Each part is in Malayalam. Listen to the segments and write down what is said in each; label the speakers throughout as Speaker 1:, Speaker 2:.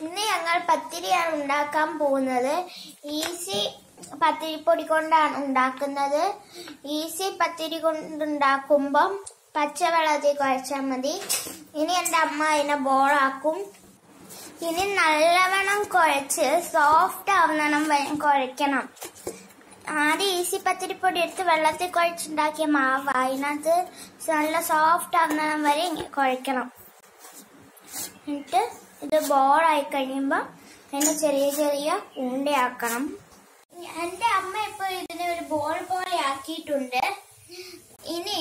Speaker 1: ഇന്ന് ഞങ്ങൾ പത്തിരിയാണ് ഉണ്ടാക്കാൻ പോകുന്നത് ഈസി പത്തിരിപ്പൊടി കൊണ്ടാണ് ഉണ്ടാക്കുന്നത് ഈസി പത്തിരി കൊണ്ടുണ്ടാക്കുമ്പം പച്ചവെള്ളത്തിൽ കുഴച്ചാൽ മതി ഇനി എൻ്റെ അമ്മ അതിനെ ബോളാക്കും ഇനി നല്ലവണ്ണം കുഴച്ച് സോഫ്റ്റ് ആവുന്നണം വരെ കുഴയ്ക്കണം ആദ്യം ഈസി പത്തിരിപ്പൊടി എടുത്ത് വെള്ളത്തിൽ കുഴച്ചുണ്ടാക്കിയ മാവ് അതിനകത്ത് നല്ല സോഫ്റ്റ് ആവുന്നണം വരെ ഇങ്ങനെ കുഴയ്ക്കണം എന്നിട്ട് ഇത് ബോളായി കഴിയുമ്പോൾ അതിനെ ചെറിയ ചെറിയ ഉണ്ടയാക്കണം എൻ്റെ അമ്മ ഇപ്പോൾ ഇതിനെ ഒരു ബോൾ പോലെ ആക്കിയിട്ടുണ്ട് ഇനി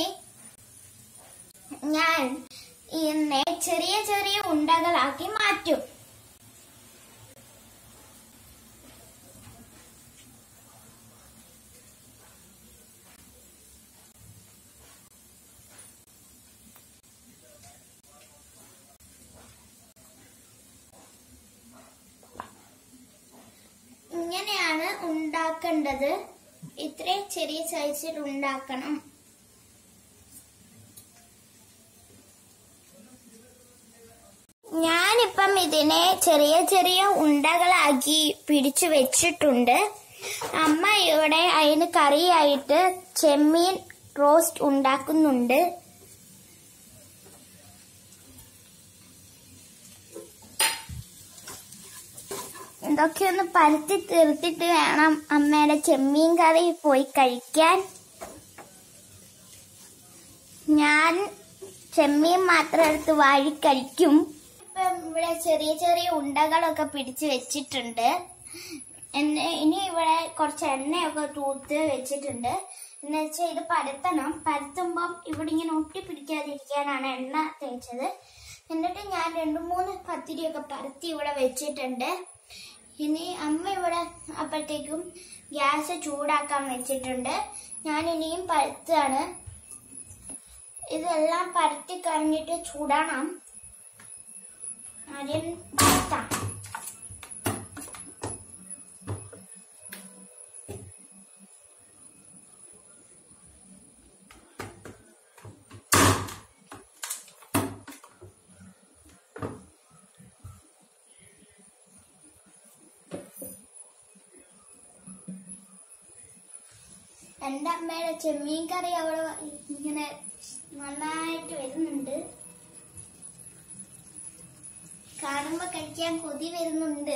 Speaker 1: ഞാൻ ഇതിനെ ചെറിയ ചെറിയ ഉണ്ടകളാക്കി മാറ്റും ഇങ്ങനെയാണ് ഉണ്ടാക്കേണ്ടത് ഇത്രയും ചെറിയ സൈസിൽ ഉണ്ടാക്കണം ഞാനിപ്പം ഇതിനെ ചെറിയ ചെറിയ ഉണ്ടകളാക്കി പിടിച്ചു വെച്ചിട്ടുണ്ട് അമ്മ ഇവിടെ അതിന് കറിയായിട്ട് ചെമ്മീൻ റോസ്റ്റ് ഉണ്ടാക്കുന്നുണ്ട് ഇതൊക്കെ ഒന്ന് പരത്തി തീർത്തിട്ട് വേണം അമ്മയുടെ ചെമ്മീൻ കറി പോയി കഴിക്കാൻ ഞാൻ ചെമ്മീൻ മാത്രം എടുത്ത് വാഴി കഴിക്കും ഇപ്പം ഇവിടെ ചെറിയ ചെറിയ ഉണ്ടകളൊക്കെ പിടിച്ച് വെച്ചിട്ടുണ്ട് എന്നെ- ഇനി ഇവിടെ കുറച്ച് എണ്ണയൊക്കെ തൂത്ത് വെച്ചിട്ടുണ്ട് എന്ന് വെച്ചാൽ ഇത് പരത്തണം പരത്തുമ്പം ഇവിടെ ഇങ്ങനെ ഒട്ടി പിടിക്കാതിരിക്കാനാണ് എണ്ണ തേച്ചത് എന്നിട്ട് ഞാൻ രണ്ടു മൂന്ന് പത്തിരിയൊക്കെ പരത്തി ഇവിടെ വെച്ചിട്ടുണ്ട് ഇനി അമ്മ ഇവിടെ അപ്പോഴത്തേക്കും ഗ്യാസ് ചൂടാക്കാൻ വെച്ചിട്ടുണ്ട് ഞാൻ ഇനിയും പരത്താണ് ഇതെല്ലാം പരത്തി കഴിഞ്ഞിട്ട് ചൂടണം ആദ്യം പരത്താം എന്റെ അമ്മയുടെ ചെമ്മീൻ കറി അവിടെ ഇങ്ങനെ നന്നായിട്ട് വരുന്നുണ്ട് കാണുമ്പോ കഴിക്കാൻ കൊതി വരുന്നുണ്ട്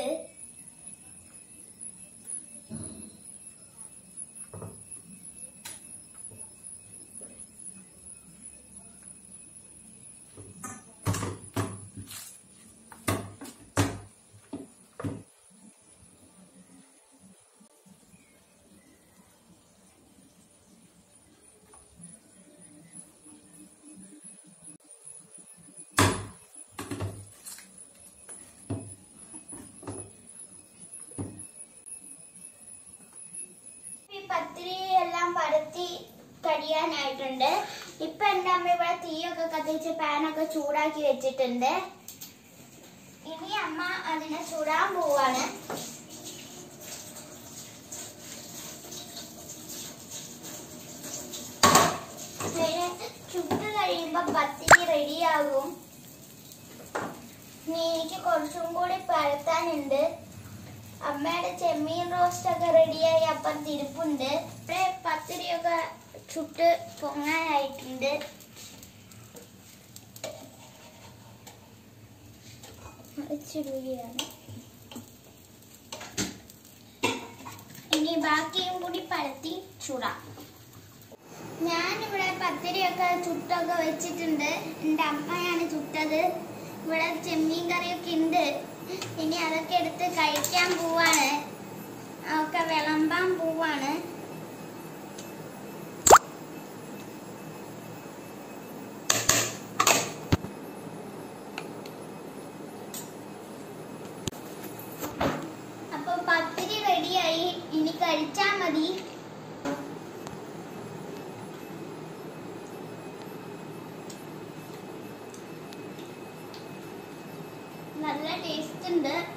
Speaker 1: ഈ പത്തിരി എല്ലാം പരത്തി കഴിയാനായിട്ടുണ്ട് ഇപ്പൊ എന്റെ അമ്മ ഇവിടെ തീയൊക്കെ കത്തിച്ച് പാനൊക്കെ ചൂടാക്കി വെച്ചിട്ടുണ്ട് ഇനി അമ്മ അതിനെ ചൂടാൻ പോവാണ് ഇതിനെ ചുട്ട് കഴിയുമ്പോ പത്തിരി റെഡിയാകും ഇനി എനിക്ക് കുറച്ചും കൂടി പരത്താനുണ്ട് അമ്മയുടെ ചെമ്മീൻ റോസ്റ്റ് ഒക്കെ റെഡിയായി അപ്പം തിരുപ്പുണ്ട് ഇവിടെ പത്തിരിയൊക്കെ ചുട്ട് പൊങ്ങാനായിട്ടുണ്ട് ഇച്ചിരിയാണ് ഇനി ബാക്കിയും കൂടി പരത്തി ചൂടാം ഞാനിവിടെ പത്തിരിയൊക്കെ ചുട്ടൊക്കെ വെച്ചിട്ടുണ്ട് എൻ്റെ അമ്മയാണ് ചുട്ടത് ഇവിടെ ചെമ്മീൻ കറിയൊക്കെ ഉണ്ട് ഇനി അതൊക്കെ എടുത്ത് കഴിക്കാൻ പോവാണ് ഒക്കെ വിളമ്പാൻ പോവാണ് അപ്പൊ പത്തിരി റെഡിയായി ഇനി കഴിച്ചാ മതി നല്ല ടേസ്റ്റ് ഉണ്ട്